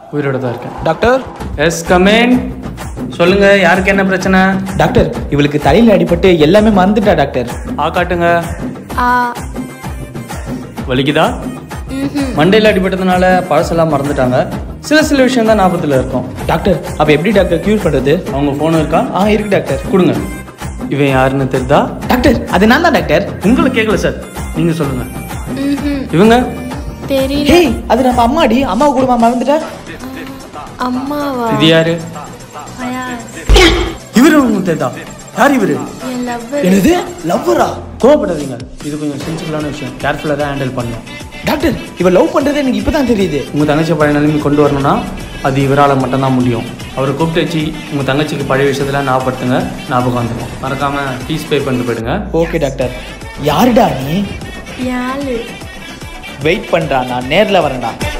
உயிரோட தான் இருக்கேன் டாக்டர் எஸ் கமேன் சொல்லுங்க யாருக்கு என்ன பிரச்சனை டாக்டர் இவளுக்கு தலையில அடிபட்டு எல்லாமே மறந்துட்டா டாக்டர் ஆ காட்டுங்க ஆ வலிக்குதா மண்டையில் அடிபட்டதுனால பழசெல்லாம் மறந்துட்டாங்க சில சில விஷயம் தான் ஞாபகத்தில் இருக்கும் டாக்டர் அப்ப எப்படி டாக்டர் கியூர் பண்றது அவங்க ஃபோன் இருக்கா ஆ இருக்கு டாக்டர் கொடுங்க இவன் யாருன்னு தெரியுதா டாக்டர் அது நான் தான் டாக்டர் உங்களை கேட்கல சார் நீங்க சொல்லுங்க ம்ஹும். இவங்க தெரியல ஹேய் அது நம்ம அம்மாடி அம்மா கூட மறந்துட்டா அம்மாவா இது யாரு இவரு உங்களுக்கு தெரியுதா யார் இவரு என் லவ்வர் என்னது லவ்வரா கோவப்படாதீங்க இது கொஞ்சம் சென்சிபிளான விஷயம் கேர்ஃபுல்லாக தான் ஹேண்டில் பண்ணணும் டாக்டர் இவ லவ் பண்றது எனக்கு இப்பதான் தெரியுது உங்க தங்கச்சி பழைய நிலைமை கொண்டு வரணும்னா அது இவரால் மட்டும்தான் முடியும் அவரை கூப்பிட்டு வச்சு உங்க தங்கச்சிக்கு பழைய விஷயத்தெல்லாம் ஞாபகப்படுத்துங்க ஞாபகம் வந்துடும் மறக்காம ஃபீஸ் பே பண்ணிட்டு போயிடுங்க ஓகே டாக்டர் யாருடா நீ யாரு வெயிட் பண்றா நான் நேர்ல வரேன்டா